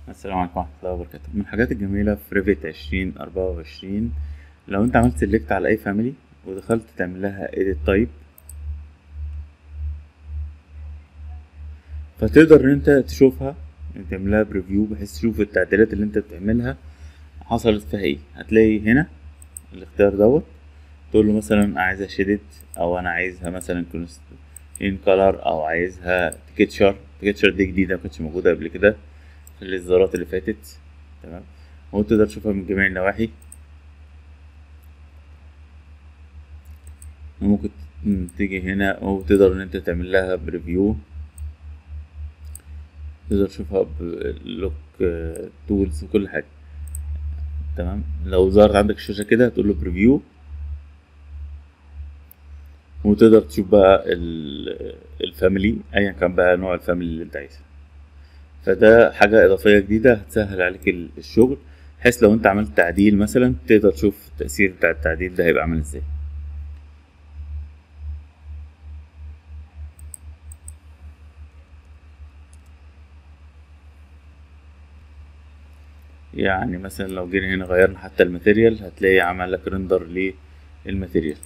السلام عليكم ورحمة الله وبركاته من الحاجات الجميلة في ريفيت عشرين أربعة وعشرين لو انت عملت سيلكت على أي فاميلي ودخلت تعمل لها edit type فتقدر ان انت تشوفها يعني تعمل لها بريفيو بحيث تشوف التعديلات اللي انت بتعملها حصلت فيها ايه هتلاقي هنا الاختيار دوت تقول له مثلا عايزها شيدد او انا عايزها مثلا ان كلر او عايزها تكتشر تكتشر دي جديدة مكانتش موجودة قبل كده في الإصدارات اللي فاتت تمام وتقدر تشوفها من جميع النواحي ممكن تيجي هنا وتقدر ان انت تعمل لها بريفيو تقدر تشوفها بلوك تولز وكل حاجة تمام لو ظهرت عندك الشاشة كده هتقول له بريفيو وتقدر تشوف بقى الفاميلي ايا كان بقى نوع الفاميلي اللي انت عايزها فده حاجة إضافية جديدة هتسهل عليك الشغل بحيث لو أنت عملت تعديل مثلا تقدر تشوف التأثير بتاع التعديل ده هيبقى عامل ازاي يعني مثلا لو جينا هنا غيرنا حتى الماتيريال هتلاقي عمل لك ريندر للماتيريال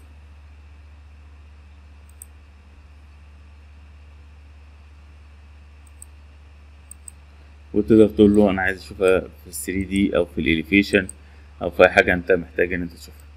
وتقدر تقول له انا عايز اشوفها في ال 3 دي او في الاليفيشن او في اي حاجه انت محتاج ان انت تشوفها